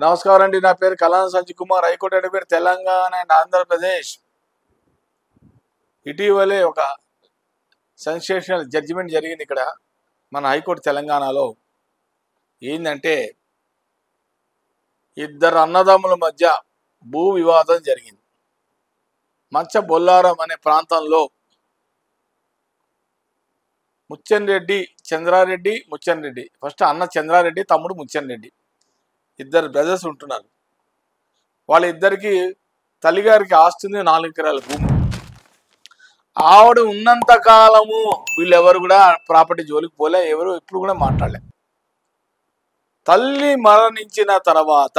నమస్కారం అండి నా పేరు Kalan Sanjay Kumar high court advocate Telangana and Andhra Pradesh ఇటీవలే ఒక సెన్సేషనల్ జడ్జిమెంట్ జరిగింది ఇక్కడ మన హైకోర్టు తెలంగాణలో ఏంటంటే ఇద్దరు అన్నదమ్ముల మధ్య భూ వివాదం జరిగింది మచ్చ బొల్లారం అనే ప్రాంతంలో ముచ్చన్ రెడ్డి చంద్రారెడ్డి ముచ్చన్ రెడ్డి ఫస్ట్ అన్న చంద్రారెడ్డి తమ్ముడు ముచ్చన్ రెడ్డి ఇద్దరు బ్రదర్స్ ఉంటున్నారు వాళ్ళిద్దరికి తల్లిగారికి ఆస్తుంది నాలుగు ఎకరాల భూమి ఆవిడ ఉన్నంత కాలము వీళ్ళెవరు కూడా ప్రాపర్టీ జోలికి పోలే ఎవరు ఇప్పుడు కూడా మాట్లాడలే తల్లి మరణించిన తర్వాత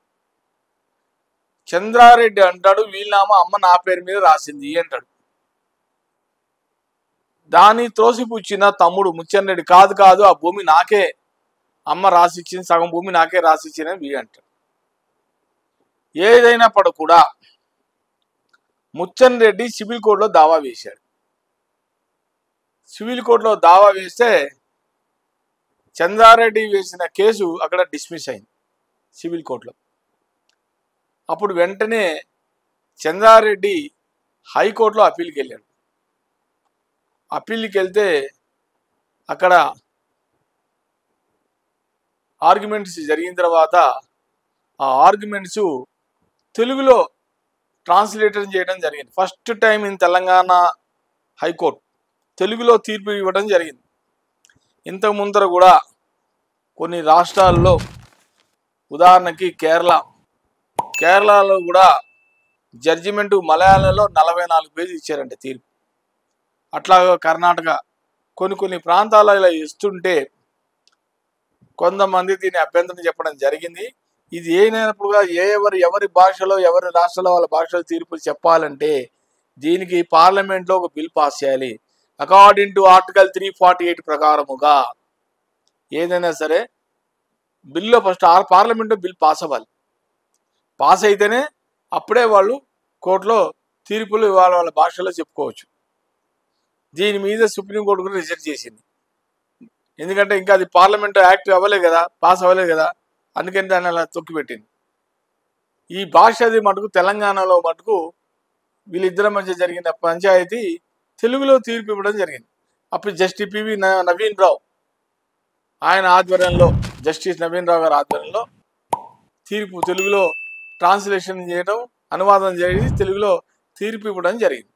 చంద్రారెడ్డి అంటాడు వీళ్ళమ్మ అమ్మ నా పేరు మీద రాసింది అంటాడు దాన్ని త్రోసిపుచ్చిన తమ్ముడు ముచ్చన్ రెడ్డి కాదు కాదు ఆ భూమి నాకే అమ్మ రాసిచ్చింది సగం భూమి నాకే రాసిచ్చిన వీ అంటాడు ఏదైనా పడ కూడా ముచ్చన్ రెడ్డి సివిల్ కోర్టులో దావా వేశాడు సివిల్ కోర్టులో దావా వేస్తే చంద్రారెడ్డి వేసిన కేసు అక్కడ డిస్మిస్ అయింది సివిల్ కోర్టులో అప్పుడు వెంటనే చంద్రారెడ్డి హైకోర్టులో అప్పీల్కి వెళ్ళాడు అప్పీల్కి వెళ్తే అక్కడ ఆర్గ్యుమెంట్స్ జరిగిన తర్వాత ఆ ఆర్గ్యుమెంట్స్ తెలుగులో ట్రాన్స్లేటర్ చేయడం జరిగింది first time in Telangana high court తెలుగులో తీర్పు ఇవ్వడం జరిగింది ఇంతకు ముందర కూడా కొన్ని రాష్ట్రాల్లో ఉదాహరణకి కేరళ కేరళలో కూడా జడ్జిమెంట్ మలయాళంలో నలభై నాలుగు పేజీ ఇచ్చారంట తీర్పు అట్లాగా కర్ణాటక కొన్ని కొన్ని ప్రాంతాల్లో ఇలా ఇస్తుంటే కొంతమంది దీని అభ్యంతరం చెప్పడం జరిగింది ఇది ఏనైనప్పుడు కూడా ఏ ఎవరు ఎవరి భాషలో ఎవరి రాష్ట్రంలో వాళ్ళ భాషలో తీర్పులు చెప్పాలంటే దీనికి పార్లమెంట్లో ఒక బిల్ పాస్ చేయాలి according to article three forty eight ప్రకారముగా ఏదైనా సరే బిల్లో ఫస్ట్ ఆ పార్లమెంట్లో బిల్ పాస్ అవ్వాలి పాస్ అయితేనే అప్పుడే వాళ్ళు కోర్టులో తీర్పులు వాళ్ళ వాళ్ళ భాషలో చెప్పుకోవచ్చు దీని మీద సుప్రీంకోర్టు కూడా రిజెక్ట్ చేసింది ఎందుకంటే ఇంకా అది పార్లమెంట్ యాక్ట్ అవ్వలేదు కదా పాస్ అవ్వలేదు కదా అందుకని దాన్ని అలా తొక్కిపెట్టింది ఈ భాష అది మటుకు తెలంగాణలో మటుకు వీళ్ళిద్దరి మధ్య జరిగిన పంచాయతీ తెలుగులో తీర్పు ఇవ్వడం జరిగింది అప్పుడు జస్టిస్ పివి న- నవీన్ రావు ఆయన ఆధ్వర్యంలో జస్టిస్ నవీన్ రావు గారి ఆధ్వర్యంలో తీర్పు తెలుగులో ట్రాన్స్లేషన్ చేయడం అనువాదం చేసి తెలుగులో తీర్పు ఇవ్వడం జరిగింది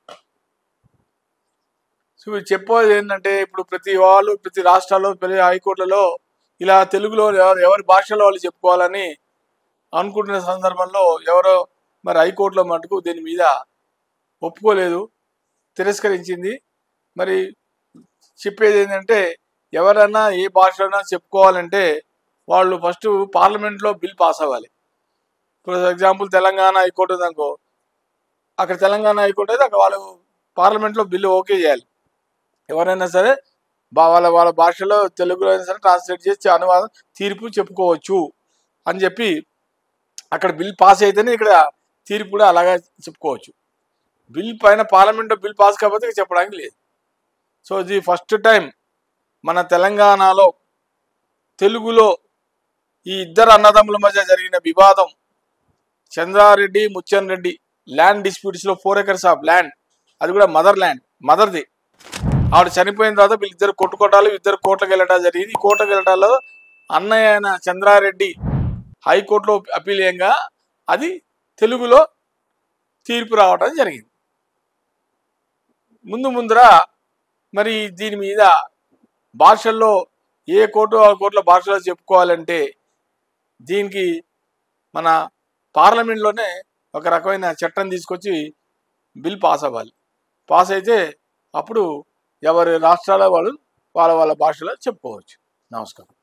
సో మీరు చెప్పేది ఏంటంటే ఇప్పుడు ప్రతి వాళ్ళు ప్రతి రాష్ట్రాల్లో ప్రతి హైకోర్టులలో ఇలా తెలుగులో ఎవరు ఎవరి భాషలో వాళ్ళు చెప్పుకోవాలని అనుకుంటున్న సందర్భంలో ఎవరో మరి హైకోర్టులో మటుకు దీని మీద ఒప్పుకోలేదు తిరస్కరించింది మరి చెప్పేది ఏంటంటే ఎవరైనా ఏ భాషలోనా చెప్పుకోవాలంటే వాళ్ళు ఫస్ట్ పార్లమెంట్లో బిల్ పాస్ అవ్వాలి ఫర్ ఎగ్జాంపుల్ తెలంగాణ హైకోర్టు ఉందనుకో అక్కడ తెలంగాణ హైకోర్టు అయితే అక్కడ వాళ్ళు పార్లమెంట్లో బిల్లు ఓకే చేయాలి ఎవరైనా సరే బా వాళ్ళ వాళ్ళ భాషలో తెలుగులో అయినా సరే ట్రాన్స్లేట్ చేసి అనువాదం తీర్పు చెప్పుకోవచ్చు అని చెప్పి అక్కడ బిల్ పాస్ అయితేనే ఇక్కడ తీర్పు కూడా అలాగే చెప్పుకోవచ్చు బిల్ పైన పార్లమెంట్లో బిల్ పాస్ కాకపోతే ఇక చెప్పడానికి లేదు సో ఇది ఫస్ట్ టైం మన తెలంగాణలో తెలుగులో ఈ ఇద్దరు అన్నదమ్ముల మధ్య జరిగిన వివాదం చంద్రారెడ్డి ముచ్చన్ రెడ్డి ల్యాండ్ డిస్ప్యూట్స్లో ఫోర్ ఎకర్స్ ఆఫ్ ల్యాండ్ అది కూడా మదర్ ల్యాండ్ మదర్ది ఆవిడ చనిపోయిన తర్వాత వీళ్ళిద్దరు కొట్టుకోటాలు ఇద్దరు కోర్టుకు వెళ్ళటం జరిగింది ఈ కోర్టుకు వెళ్ళటాల్లో అన్నయ్య అయిన చంద్రారెడ్డి హైకోర్టులో అప్పీల్ చేయంగా అది తెలుగులో తీర్పు రావటం జరిగింది ముందు ముందర మరి దీని మీద భాషల్లో ఏ కోర్టు ఆ కోర్టులో భాషలో చెప్పుకోవాలంటే దీనికి మన పార్లమెంట్లోనే ఒక రకమైన చట్టం తీసుకొచ్చి బిల్ పాస్ అవ్వాలి పాస్ అయితే అప్పుడు ఎవరి రాష్ట్రాల వాళ్ళు వాళ్ళ వాళ్ళ భాషలో చెప్పుకోవచ్చు నమస్కారం